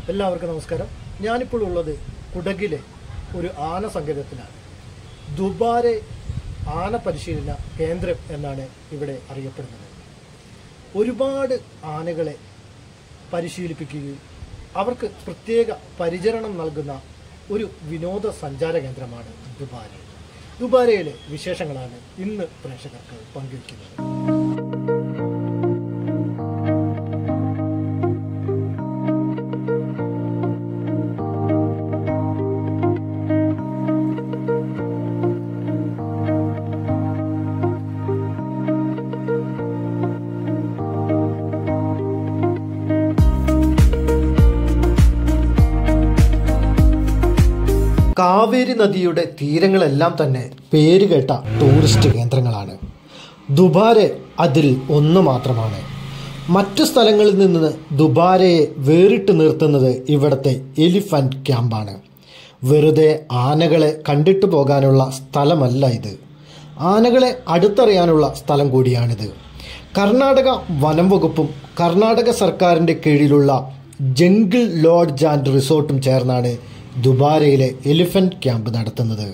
എല്ലാവർക്കും നമസ്കാരം ഞാനിപ്പോൾ ഉള്ളത് കുടകിലെ ഒരു ആന സങ്കേതത്തിലാണ് ദുബാരെ ആന പരിശീലന കേന്ദ്രം എന്നാണ് ഇവിടെ അറിയപ്പെടുന്നത് ഒരുപാട് ആനകളെ പരിശീലിപ്പിക്കുകയും അവർക്ക് പ്രത്യേക പരിചരണം നൽകുന്ന ഒരു വിനോദ സഞ്ചാര കേന്ദ്രമാണ് ദുബാരെ ദുബാരയിലെ വിശേഷങ്ങളാണ് ഇന്ന് പ്രേക്ഷകർക്ക് പങ്കുവയ്ക്കുന്നത് കാവേരി നദിയുടെ തീരങ്ങളെല്ലാം തന്നെ പേരുകേട്ട ടൂറിസ്റ്റ് കേന്ദ്രങ്ങളാണ് ദുബാരെ അതിൽ ഒന്ന് മാത്രമാണ് മറ്റു സ്ഥലങ്ങളിൽ നിന്ന് ദുബാരയെ വേറിട്ട് നിർത്തുന്നത് ഇവിടുത്തെ എലിഫന്റ് ക്യാമ്പാണ് വെറുതെ ആനകളെ കണ്ടിട്ടു പോകാനുള്ള സ്ഥലമല്ല ഇത് ആനകളെ അടുത്തറിയാനുള്ള സ്ഥലം കൂടിയാണിത് കർണാടക വനം വകുപ്പും കർണാടക സർക്കാരിൻ്റെ കീഴിലുള്ള ജംഗിൾ ലോഡ്ജ് ആൻഡ് റിസോർട്ടും ചേർന്നാണ് ദുബാരയിലെ എലിഫന്റ് ക്യാമ്പ് നടത്തുന്നത്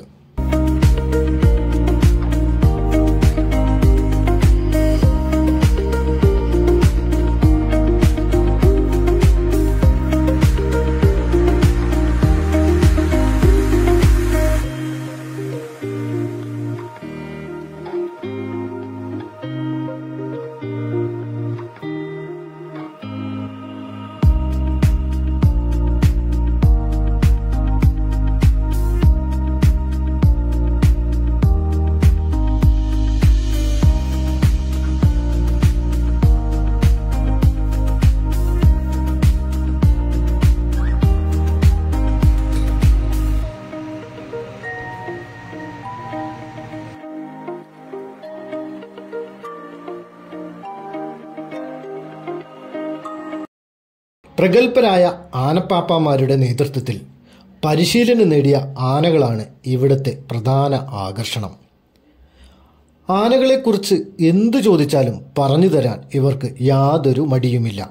പ്രഗത്ഭരായ ആനപ്പാപ്പാമാരുടെ നേതൃത്വത്തിൽ പരിശീലനം നേടിയ ആനകളാണ് ഇവിടുത്തെ പ്രധാന ആകർഷണം ആനകളെക്കുറിച്ച് എന്തു ചോദിച്ചാലും പറഞ്ഞു തരാൻ ഇവർക്ക് യാതൊരു മടിയുമില്ല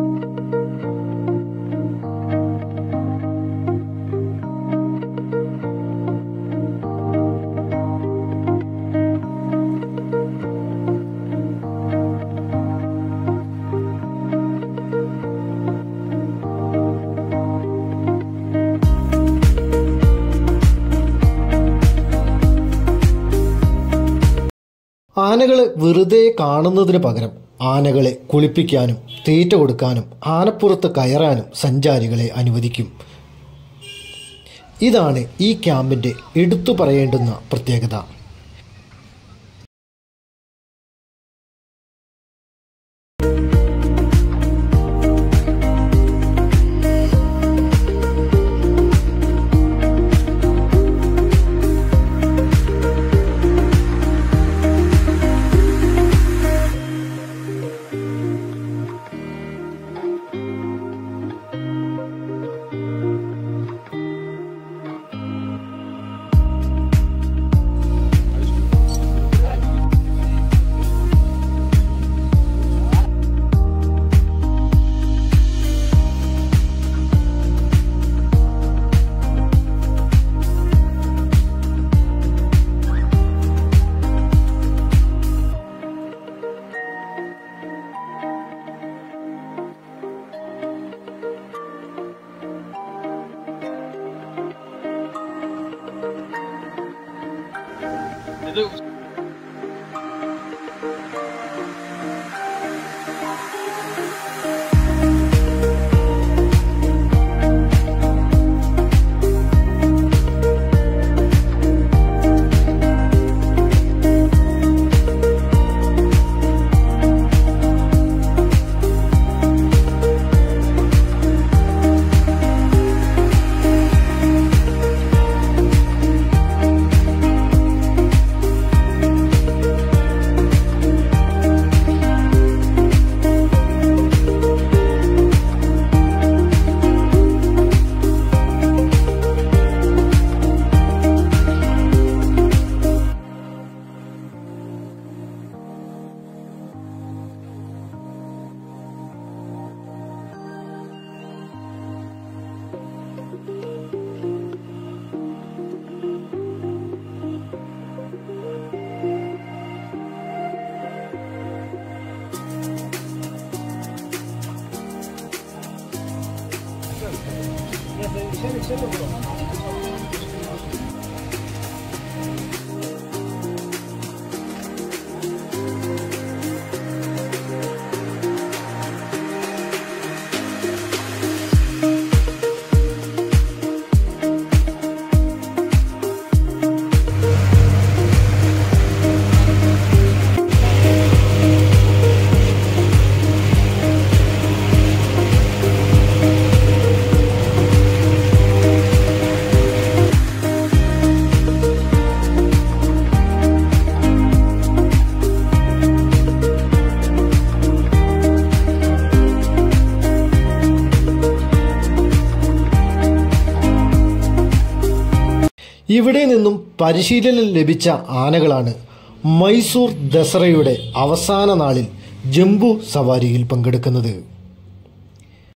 ആനകളെ വെറുതെ കാണുന്നതിന് പകരം ആനകളെ കുളിപ്പിക്കാനും തീറ്റ കൊടുക്കാനും ആനപ്പുറത്ത് കയറാനും സഞ്ചാരികളെ അനുവദിക്കും ഇതാണ് ഈ ക്യാമ്പിന്റെ എടുത്തു പറയേണ്ടുന്ന പ്രത്യേകത ഇത് Thank ഇവിടെ നിന്നും പരിശീലനം ലഭിച്ച ആനകളാണ് മൈസൂർ ദസറയുടെ അവസാന നാളിൽ ജംബു സവാരിയിൽ പങ്കെടുക്കുന്നത്